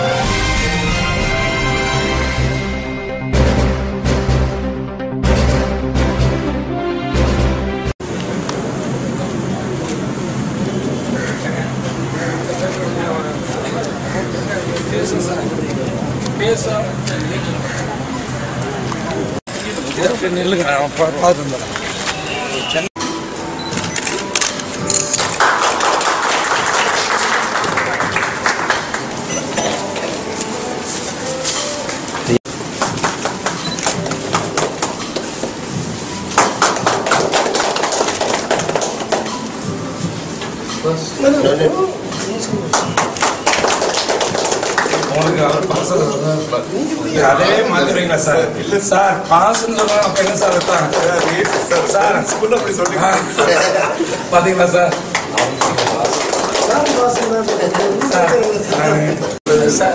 நில்லுங்க நான் பா- பார்த்து வந்துடுறேன் உங்களுக்கு அவர் பாஸ் அதே மாத்துறீங்களா சார் இல்ல சார் பாஸ்ன்னு சொல்றாங்க அப்ப என்ன சார் அர்த்தம் சார் ஸ்கூல்ல அப்படி சொல்றீங்க பாத்தீங்களா சார் சார்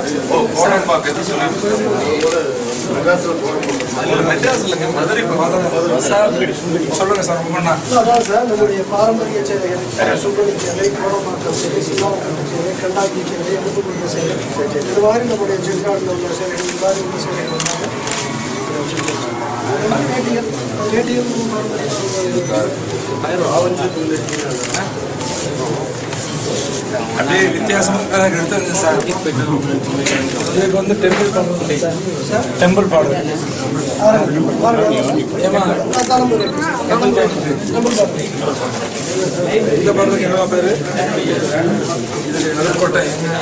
சார் சொல்லுங்க சார் ரொம்ப நா- அதான் சார் நம்முடைய பாரம்பரிய சேவைகள் சுண்டலி சேவை கோடமாக்கம் சேவை சிவாக்கம் சேவை கண்டாக்கி சேவை அனுப்புகுந்த சேவை இது மாதிரி நம்முடைய ஜில்லாவில் உள்ள சேவைகள் இது மாதிரி உள்ள சேவைகள் எல்லாமே கேட்டியல் கேட்டியல் அப்படியே வித்தியாசமாக எடுத்தது சார் இதுக்கு வந்து டெம்பிள் பாடு டெம்பிள் பாடு ஏமா இந்த பாடுறதுக்கு என்னவா பேரு இது நடுக்கோட்டை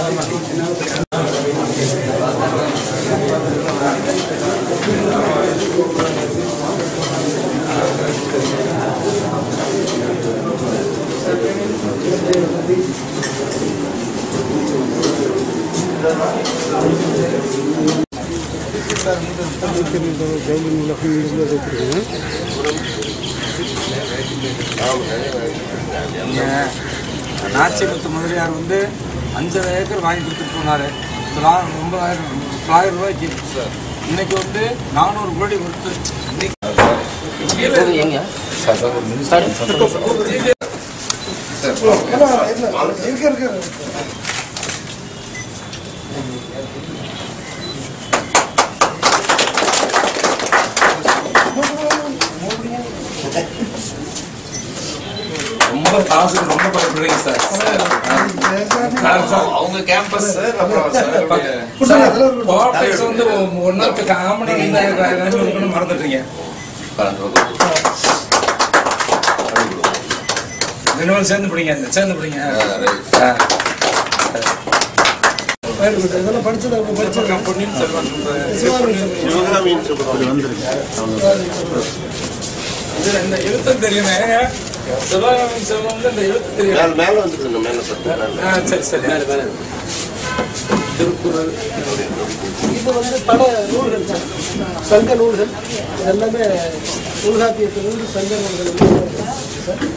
நாச்சிமுத்து முதலியார் வந்து அஞ்சரை ஏக்கர் வாங்கி கொடுத்துட்டு போனாரு தொள்ளா- ஒன்பதாயிரம் தொள்ளாயிரம் ரூபாய்க்கு இன்னைக்கு வந்து நானூறு கோடி கொடுத்து இருக்க இருக்க ரொம்ப காசு ரொம்ப பயப்படுறீங்க சார் சார் சார் அவங்க கேம்பஸ் சார் அப்புறம் சார் கோட்டைஸ் வந்து ஒன்னொரு காமெடி இந்த மறந்துட்டீங்க ரெண்டு சேர்ந்து பிடிங்க சேர்ந்து பிடிங்க ஆ. இதெல்லாம் படிச்சது அவங்க படிச்சது பொன்னியின் செல்வன் இதுல இந்த எழுத்து தெரியுமே சிவகாமி செல்வம் வந்து இந்த எழுத்து தெரியும் மேல வந்துருங்க மேல சார் ஆ, சரி சரி மேலே மேலே திருக்குறள் இது வந்து பல நூல்கள் தான். சங்க நூல்கள் இது எல்லாமே தொல்காப்பியத்திலிருந்து சங்க நூல்கள் வந்து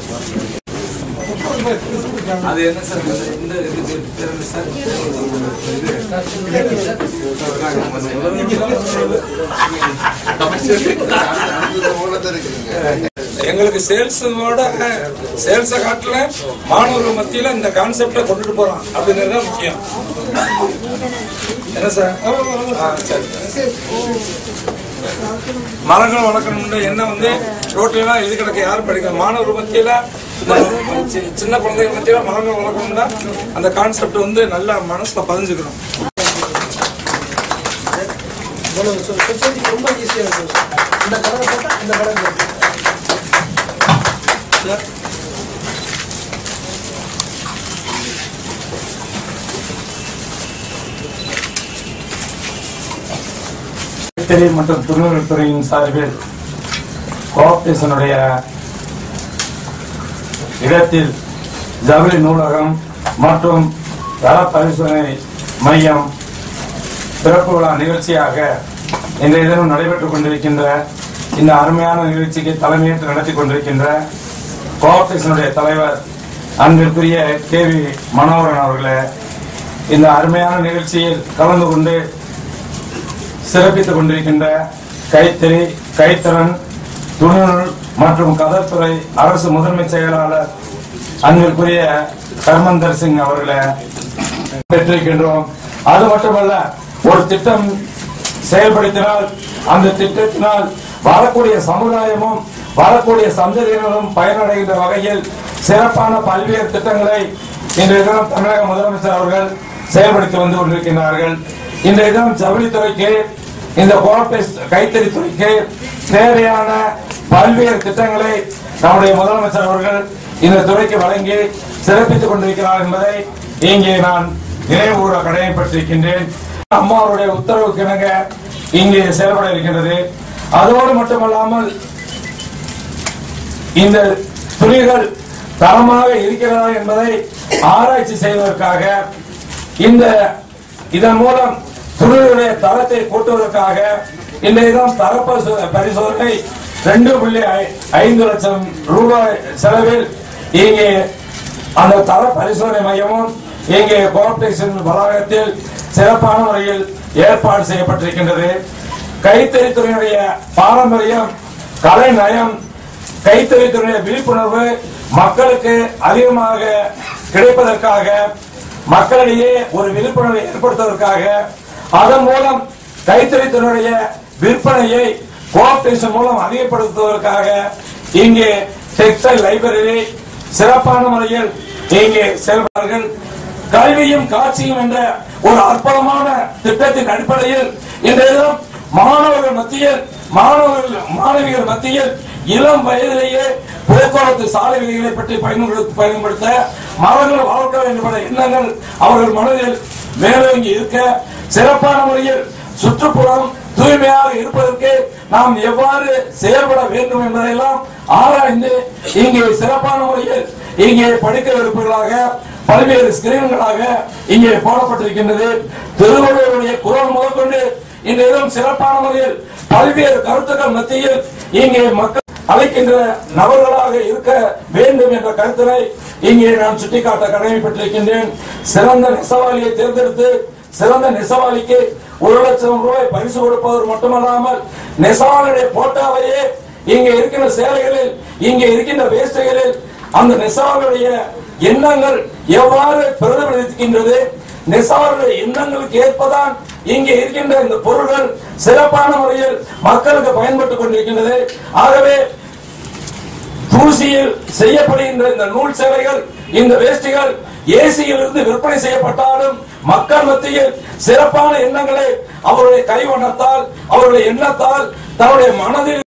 அது என்ன சார் இந்த- இந்த இது பேர் என்ன சார் எங்களுக்கு சேல்ஸோட சேல்ஸை காட்டல மாணவர்கள் மத்தியில இந்த கான்செப்டை கொண்டுட்டு போறோம் அப்படிங்கிறது தான் முக்கியம் என்ன சார் ஆ, சரி மரங்கள் வளர்க்கணும்னு என்ன வந்து ரோட்லாம் எழுதி கிடக்க யாரும் படிக்கல மாணவர் மத்தியில சி- சின்ன குழந்தைகள் மத்தியில மரங்கள் வளர்க்கணும்னா அந்த கான்செப்ட் வந்து நல்லா மனசுல பதிஞ்சுக்கணும் சொசைட்டிக்கு ரொம்ப ஈஸியாக இருக்கும் இந்த கலரை போட்டால் இந்த கலர் இருக்கும் கைத்தறி மற்றும் துணிநூல் துறையின் சார்பில் கோஆபரேஷனுடைய இடத்தில் ஜவுளி நூலகம் மற்றும் தர பரிசோதனை மையம் சிறப்பு விழா நிகழ்ச்சியாக இன்றைய தினம் நடைபெற்றுக் கொண்டிருக்கின்ற இந்த அருமையான நிகழ்ச்சிக்கு தலைமையேற்று நடத்தி கொண்டிருக்கின்ற கோஆபரேஷனுடைய தலைவர் அன்பிற்குரிய கே வி மனோகரன் அவர்களே இந்த அருமையான நிகழ்ச்சியில் கலந்து கொண்டு சிறப்பித்துக் கொண்டிருக்கின்ற கைத்தறி கைத்தறன் துணிநூல் மற்றும் கதத்துறை அரசு முதன்மை செயலாளர் அன்பிற்குரிய ஹர்மந்தர் சிங் அவர்களை பெற்றிருக்கின்றோம் அது மட்டுமல்ல ஒரு திட்டம் செயல்படுத்தினால் அந்த திட்டத்தினால் வரக்கூடிய சமுதாயமும் வரக்கூடிய சந்ததியினரும் பயனடைகின்ற வகையில் சிறப்பான பல்வேறு திட்டங்களை இன்றைய தினம் தமிழக முதலமைச்சர் அவர்கள் செயல்படுத்தி வந்து கொண்டிருக்கிறார்கள் இன்றைய தினம் ஜவுளித்துறைக்கு இந்த கோஆபரேட் கைத்தறித்துறைக்கு தேவையான பல்வேறு திட்டங்களை நம்முடைய முதலமைச்சர் அவர்கள் இந்த துறைக்கு வழங்கி சிறப்பித்துக் கொண்டிருக்கிறார் என்பதை இங்கே நான் நினைவுகூர கடமைப்பட்டிருக்கின்றேன் அம்மாவுடைய உத்தரவுக்கு இணங்க இங்கே செயல்பட இருக்கின்றது அதோடு மட்டுமல்லாமல் இந்த துணிகள் தரமாக இருக்கிறதா என்பதை ஆராய்ச்சி செய்வதற்காக இந்த இதன் மூலம் துணிகளுடைய தரத்தை கூட்டுவதற்காக இன்றைய தினம் தர பரிசோ- பரிசோதனை ரெண்டு புள்ளி ஐ- ஐந்து லட்சம் ரூபாய் செலவில் இங்கே அந்த தர பரிசோதனை மையமும் இங்கே கோஆபரேஷன் வளாகத்தில் சிறப்பான முறையில் ஏற்பாடு செய்யப்பட்டிருக்கின்றது கைத்தறித்துறையினுடைய பாரம்பரியம் கலை நயம் கைத்தறித்துறையுடைய விழிப்புணர்வு மக்களுக்கு அதிகமாக கிடைப்பதற்காக மக்களிடையே ஒரு விழிப்புணர்வை ஏற்படுத்துவதற்காக அதன் மூலம் கைத்தறித்துறையுடைய விற்பனையை கோஆபரேஷன் மூலம் அதிகப்படுத்துவதற்காக இங்கே டெக்ஸ்டைல் லைப்ரரி சிறப்பான முறையில் இங்கே செயல்படுகிறார்கள் கல்வியும் காட்சியும் என்ற ஒரு அற்புதமான திட்டத்தின் அடிப்படையில் இன்றைய தினம் மாணவர்கள் மத்தியில் மாணவர்கள் மாணவிகள் மத்தியில் இளம் வயதிலேயே போக்குவரத்து சாலை விதிகளை பற்றி பயன்படுத்த பயன்படுத்த மரங்கள் வளர்க்க வேண்டும் என்ற எண்ணங்கள் அவர்கள் மனதில் மேலோங்கி இருக்க சிறப்பான முறையில் சுற்றுப்புறம் தூய்மையாக இருப்பதற்கு நாம் எவ்வாறு செயல்பட வேண்டும் என்பதையெல்லாம் ஆராய்ந்து இங்கே சிறப்பான முறையில் இங்கே படிக்க இருப்பவர்களாக பல்வேறு ஸ்கிரீன்களாக இங்கே போடப்பட்டிருக்கின்றது திருவள்ளுவருடைய குரல் முதற்கொண்டு இந்த இடம் சிறப்பான முறையில் பல்வேறு கருத்துக்கள் மத்தியில் இங்கே மக்கள் அழைக்கின்ற நபர்களாக இருக்க வேண்டும் என்ற கருத்தினை இங்கே நான் சுட்டிக்காட்ட கடமைப்பட்டிருக்கின்றேன் சிறந்த நெசவாளியை தேர்ந்தெடுத்து சிறந்த நெசவாளிக்கு ஒரு லட்சம் ரூபாய் பரிசு கொடுப்பது மட்டுமல்லாமல் நெசவாளுடைய போட்டாவையே இங்கே இருக்கின்ற சேலைகளில் இங்கே இருக்கின்ற வேஷ்டைகளில் அந்த நெசவாளுடைய எண்ணங்கள் எவ்வாறு பிரதிபலிக்கின்றது நெசவாளுடைய எண்ணங்களுக்கு ஏற்பதான் இங்கே இருக்கின்ற இந்த பொருள்கள் சிறப்பான முறையில் மக்களுக்கு பயன்பட்டுக் கொண்டிருக்கின்றது ஆகவே தூசியில் செய்யப்படுகின்ற இந்த நூல் சேலைகள் இந்த வேஷ்டிகள் ஏசியில் இருந்து விற்பனை செய்யப்பட்டாலும் மக்கள் மத்தியில் சிறப்பான எண்ணங்களை அவருடைய கைவண்ணத்தால் அவருடைய எண்ணத்தால் தன்னுடைய மனதில்